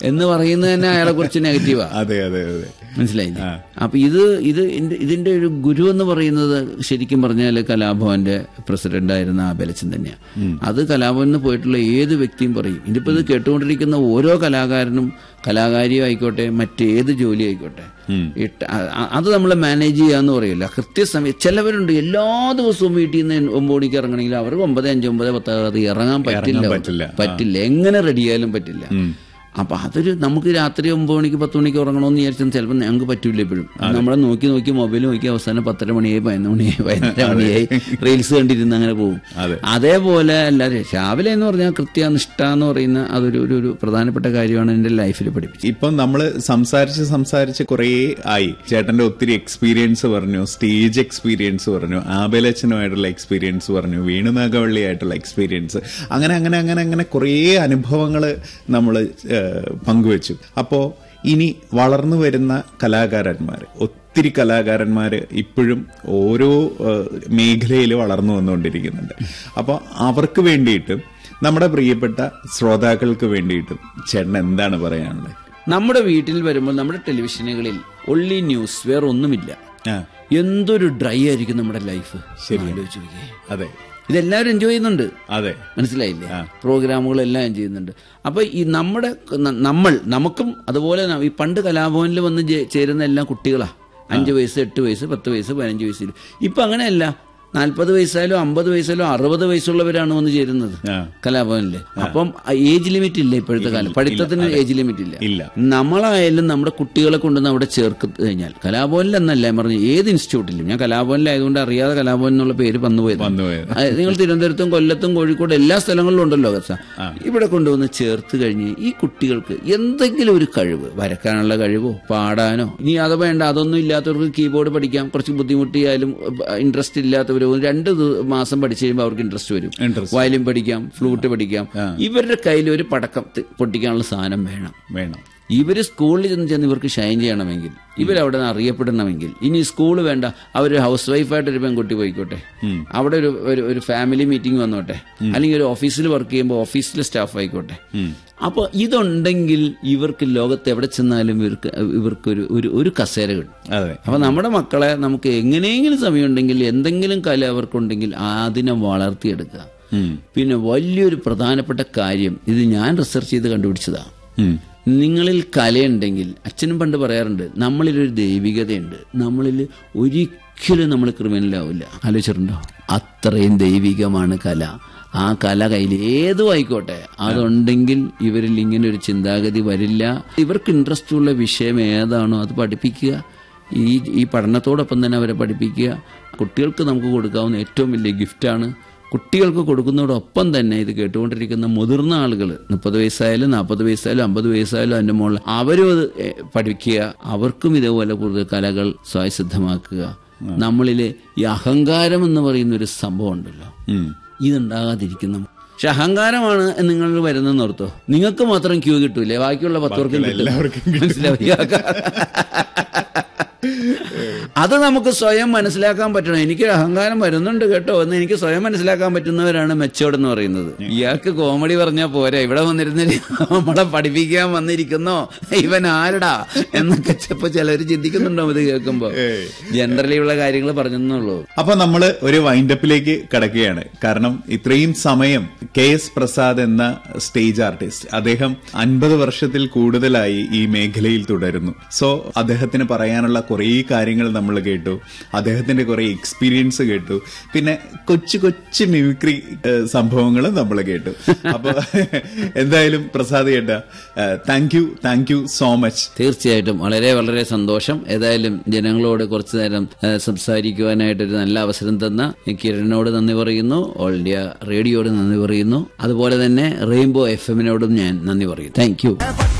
എന്ന് പറയുന്നത് തന്നെ അയാളെ കുറിച്ച് നെഗറ്റീവാ അതെ അതെ അതെ മനസ്സിലായില്ലേ അപ്പൊ ഇത് ഇത് ഇതിന്റെ- ഇതിന്റെ ഒരു ഗുരു എന്ന് പറയുന്നത് ശരിക്കും പറഞ്ഞാൽ കലാഭവന്റെ പ്രസിഡന്റ് ആയിരുന്ന ആബലച്ചൻ തന്നെയാണ് അത് കലാഭവനിൽ പോയിട്ടുള്ള ഏത് വ്യക്തിയും പറയും ഇതിപ്പോ ഇത് കേട്ടുകൊണ്ടിരിക്കുന്ന ഓരോ കലാകാരനും കലാകാരിയും ആയിക്കോട്ടെ മറ്റേത് ജോലി ആയിക്കോട്ടെ ഇട്ട- അ- അ- അത് നമ്മൾ മാനേജ് ചെയ്യാന്ന് പറയില്ല കൃത്യസമയം ചിലവരുണ്ട് എല്ലാ ദിവസവും വീട്ടിൽ നിന്ന് ഒമ്പത് മണിക്ക് ഇറങ്ങണമെങ്കിൽ അവർക്ക് ഒമ്പത് അഞ്ച് ഒമ്പത് പത്ത് അത് ഇറങ്ങാൻ പറ്റില്ല പറ്റില്ല. പറ്റില്ല എങ്ങനെ റെഡിയായാലും പറ്റില്ല അപ്പൊ അതൊരു നമുക്ക് രാത്രി ഒമ്പത് മണിക്ക് പത്ത് മണിക്ക് ഉറങ്ങണമെന്ന് വിചാരിച്ചാൽ ചിലപ്പോൾ ഞങ്ങൾക്ക് പറ്റൂല എപ്പോഴും നമ്മളെ നോക്കി നോക്കി മൊബൈൽ നോക്കി അവസാനം പത്തര മണിയായി പതിനൊന്ന് മണിയായി പതിനര മണിയായി റീൽസ് കണ്ടിരുന്ന് അങ്ങനെ പോകും അതെ. അതേപോലെ എല്ലാവരും രാവിലെ എന്ന് പറഞ്ഞാൽ കൃത്യനിഷ്ഠ എന്ന് പറയുന്ന അതൊരു ഒരു ഒരു പ്രധാനപ്പെട്ട കാര്യമാണ് എൻ്റെ ലൈഫിൽ പഠിപ്പിച്ചത് ഇപ്പം നമ്മള് സംസാരിച്ച് സംസാരിച്ച് കുറേ ആയി ചേട്ടന്റെ ഒത്തിരി എക്സ്പീരിയൻസ് പറഞ്ഞു സ്റ്റേജ് എക്സ്പീരിയൻസ് പറഞ്ഞു ആബേലച്ചനുമായിട്ടുള്ള എക്സ്പീരിയൻസ് പറഞ്ഞു വേണുനാഗവള്ളിയായിട്ടുള്ള എക്സ്പീരിയൻസ് അങ്ങനെ അങ്ങനെ അങ്ങനെ അങ്ങനെ കുറേ അനുഭവങ്ങൾ നമ്മൾ പങ്കുവച്ചു അപ്പോ ഇനി വളർന്നു വരുന്ന കലാകാരന്മാർ ഒത്തിരി കലാകാരന്മാർ ഇപ്പോഴും ഓരോ മേഖലയിൽ വളർന്നു വന്നുകൊണ്ടിരിക്കുന്നുണ്ട് അപ്പോൾ അവർക്ക് വേണ്ടിയിട്ടും നമ്മുടെ പ്രിയപ്പെട്ട ശ്രോതാക്കൾക്ക് വേണ്ടിയിട്ടും ചേട്ടൻ എന്താണ് പറയാനുള്ളത് നമ്മുടെ വീട്ടിൽ വരുമ്പോൾ നമ്മുടെ ടെലിവിഷനുകളിൽ ഒള്ളി ന്യൂസ് വേറെ ഒന്നുമില്ല ആ എന്തൊരു ഡ്രൈ ആയിരിക്കും നമ്മുടെ ലൈഫ് ആലോചിച്ച് നോക്കിയേ അതെ ഇതെല്ലാവരും എൻജോയ് ചെയ്യുന്നുണ്ട് അതെ മനസ്സിലായില്ലേ പ്രോഗ്രാമുകളെല്ലാം എൻജോയ് ചെയ്യുന്നുണ്ട് അപ്പൊ ഈ നമ്മുടെ ന- നമ്മൾ നമുക്കും അതുപോലെ ന- ഈ പണ്ട് കലാഭവനിൽ വന്ന് ജെ- ചേരുന്ന എല്ലാം കുട്ടികളാ അഞ്ച് വയസ്സ് എട്ട് വയസ്സ് പത്ത് വയസ്സ് പതിനഞ്ച് വയസ്സിൽ ഇപ്പൊ അങ്ങനെയല്ല നാൽപ്പത് വയസ്സായാലും അമ്പത് വയസ്സായാലും അറുപത് വയസ്സുള്ളവരാണ് വന്ന് ചേരുന്നത് ആ. കലാഭവനില് അപ്പം ഏജ് ലിമിറ്റ് ഇല്ല ഇപ്പോഴത്തെ കാലം പഠിത്തത്തിന് ഏജ് ലിമിറ്റ് ഇല്ല ഇല്ല നമ്മളായാലും നമ്മുടെ കുട്ടികളെ കൊണ്ടുവന്ന് അവിടെ ചേർക്ക് കഴിഞ്ഞാൽ കലാഭവനിൽ എന്നല്ല ഞാൻ പറഞ്ഞു ഏത് ഇൻസ്റ്റിറ്റ്യൂട്ടിലും ഞാൻ കലാഭവനിലായതുകൊണ്ട് അറിയാതെ കലാഭവൻ എന്നുള്ള പേര് വന്നുപോയത് വന്നുപോയത് അത് നിങ്ങൾ തിരുവനന്തപുരത്തും കൊല്ലത്തും കോഴിക്കോട് എല്ലാ സ്ഥലങ്ങളിലും ഉണ്ടല്ലോ കസ ഇവിടെ കൊണ്ടുവന്ന് ചേർത്ത് കഴിഞ്ഞ് ഈ കുട്ടികൾക്ക് എന്തെങ്കിലും ഒരു കഴിവ് വരക്കാനുള്ള കഴിവോ പാടാനോ ഇനി അത് വേണ്ട അതൊന്നും ഇല്ലാത്തവർക്ക് കീബോർഡ് പഠിക്കാം കുറച്ച് ബുദ്ധിമുട്ടിയാലും ഇൻട്രസ്റ്റ് ഇല്ലാത്തവർ രണ്ട് ദി- മാസം പഠിച്ചു കഴിയുമ്പോൾ അവർക്ക് ഇൻട്രസ്റ്റ് വരും Interest. വയലിൻ പഠിക്കാം ഫ്ലൂട്ട് പഠിക്കാം ഇവരുടെ കയ്യിൽ ഒരു പടക്കം തി- പൊട്ടിക്കാനുള്ള സാധനം വേണം വേണം ഇവര് സ്കൂളിൽ ചെന്ന് ചെന്ന് ഇവർക്ക് ഷൈൻ ചെയ്യണമെങ്കിൽ ഇവരവിടെ നിന്ന് അറിയപ്പെടണമെങ്കിൽ ഇനി സ്കൂൾ വേണ്ട അവർ ഹൗസ് വൈഫായിട്ട് ഒരു പെൺകുട്ടി പോയിക്കോട്ടെ അവിടെ ഒരു ഒരു- ഒരു ഫാമിലി മീറ്റിംഗ് വന്നോട്ടെ അല്ലെങ്കിൽ ഒരു ഓഫീസിൽ വർക്ക് ചെയ്യുമ്പോൾ ഓഫീസിലെ സ്റ്റാഫ് ആയിക്കോട്ടെ അപ്പോൾ ഇതുണ്ടെങ്കിൽ ഇവർക്ക് ലോകത്ത് എവിടെ ചെന്നാലും ഇവർക്ക് ഇവർക്കൊരു ഒരു ഒരു കസേര കിട്ടും അതെ അപ്പൊ നമ്മുടെ മക്കളെ നമുക്ക് എങ്ങനെയെങ്കിലും സമയമുണ്ടെങ്കിൽ എന്തെങ്കിലും കല അവർക്കുണ്ടെങ്കിൽ അതിനെ വളർത്തിയെടുക്കുക ഉം. പിന്നെ വലിയൊരു പ്രധാനപ്പെട്ട കാര്യം ഇത് ഞാൻ റിസർച്ച് ചെയ്ത് കണ്ടുപിടിച്ചതാ ഉം. നിങ്ങളിൽ കലയുണ്ടെങ്കിൽ അച്ഛനും പണ്ട് പറയാറുണ്ട് നമ്മളിലൊരു ദൈവികതയുണ്ട് നമ്മളിൽ ഒരിക്കലും നമ്മൾ ക്രിമിനലാവില്ല ആലോചിച്ചിട്ടുണ്ടോ അത്രയും ദൈവികമാണ് കല ആ കല കയ്യിൽ ഏതും ആയിക്കോട്ടെ അതുണ്ടെങ്കിൽ ഇവരിൽ ഇങ്ങനെ ഒരു ചിന്താഗതി വരില്ല ഇവർക്ക് ഇൻട്രസ്റ്റ് ഉള്ള വിഷയം ഏതാണോ അത് പഠിപ്പിക്കുക ഈ ഈ പഠനത്തോടൊപ്പം തന്നെ അവരെ പഠിപ്പിക്കുക കുട്ടികൾക്ക് നമുക്ക് കൊടുക്കാവുന്ന ഏറ്റവും വലിയ ഗിഫ്റ്റാണ് കുട്ടികൾക്ക് കൊടുക്കുന്നതോടൊപ്പം തന്നെ ഇത് കേട്ടുകൊണ്ടിരിക്കുന്ന മുതിർന്ന ആളുകൾ മുപ്പത് വയസ്സായാലും നാൽപ്പത് വയസ്സായാലും അമ്പത് വയസ്സായാലും അതിന്റെ മുകളിൽ അവരും അത് എ, പഠിക്കുക അവർക്കും ഇതേപോലെ കൂടുതൽ കലകൾ സ്വയസിദ്ധമാക്കുക നമ്മളിലെ ഈ അഹങ്കാരം എന്ന് പറയുന്ന ഒരു സംഭവം ഉണ്ടല്ലോ ഉം. ഇതുണ്ടാകാതിരിക്കുന്ന പക്ഷെ അഹങ്കാരമാണ് നിങ്ങൾ വരുന്നെന്ന് ഓർത്തോ നിങ്ങൾക്ക് മാത്രം ക്യൂ കിട്ടൂലേ ബാക്കിയുള്ള പത്ത് പേർക്കും കിട്ടും എല്ലാവർക്കും മനസ്സിലായി അത് നമുക്ക് സ്വയം മനസ്സിലാക്കാൻ പറ്റണം എനിക്ക് അഹങ്കാരം വരുന്നുണ്ട് കേട്ടോ എന്ന് എനിക്ക് സ്വയം മനസ്സിലാക്കാൻ പറ്റുന്നവരാണ് മെച്ചോർഡ് എന്ന് പറയുന്നത് ഇയാൾക്ക് കോമഡി പറഞ്ഞാൽ പോരാ ഇവിടെ വന്നിരുന്ന നമ്മളെ പഠിപ്പിക്കാൻ വന്നിരിക്കുന്നോ ഇവൻ ആരടാ എന്നൊക്കെ ചിലപ്പോ ചിലർ ചിന്തിക്കുന്നുണ്ടോ ഇത് കേൾക്കുമ്പോ ജനറലി ഉള്ള കാര്യങ്ങൾ പറഞ്ഞെന്നുള്ളൂ അപ്പൊ നമ്മള് ഒരു വൈൻഡപ്പിലേക്ക് കടക്കുകയാണ് കാരണം ഇത്രയും സമയം കെ എസ് പ്രസാദ് എന്ന സ്റ്റേജ് ആർട്ടിസ്റ്റ് അദ്ദേഹം അൻപത് വർഷത്തിൽ കൂടുതലായി ഈ മേഖലയിൽ തുടരുന്നു സോ അദ്ദേഹത്തിന് പറയാനുള്ള കുറേ കാര്യങ്ങൾ നമ്മൾ കേട്ടു അദ്ദേഹത്തിന്റെ കുറെ എക്സ്പീരിയൻസ് കേട്ടു പിന്നെ കൊച്ചു കൊച്ചു മിമിക്രി സംഭവങ്ങളും നമ്മൾ കേട്ടു അപ്പൊ എന്തായാലും പ്രസാദ് ചേട്ടാ thank you thank you so much തീർച്ചയായിട്ടും വളരെ വളരെ സന്തോഷം ഏതായാലും ജനങ്ങളോട് കുറച്ചു നേരം ഏഹ്, സംസാരിക്കുവാനായിട്ടൊരു നല്ല അവസരം തന്ന കിരണിനോട് നന്ദി പറയുന്നു ഓൾ ഇന്ത്യ റേഡിയോയോട് നന്ദി പറയുന്നു അതുപോലെ തന്നെ റെയിൻബോ എഫ് എമ്മിനോടും ഞാൻ നന്ദി പറയുന്നു താങ്ക് യു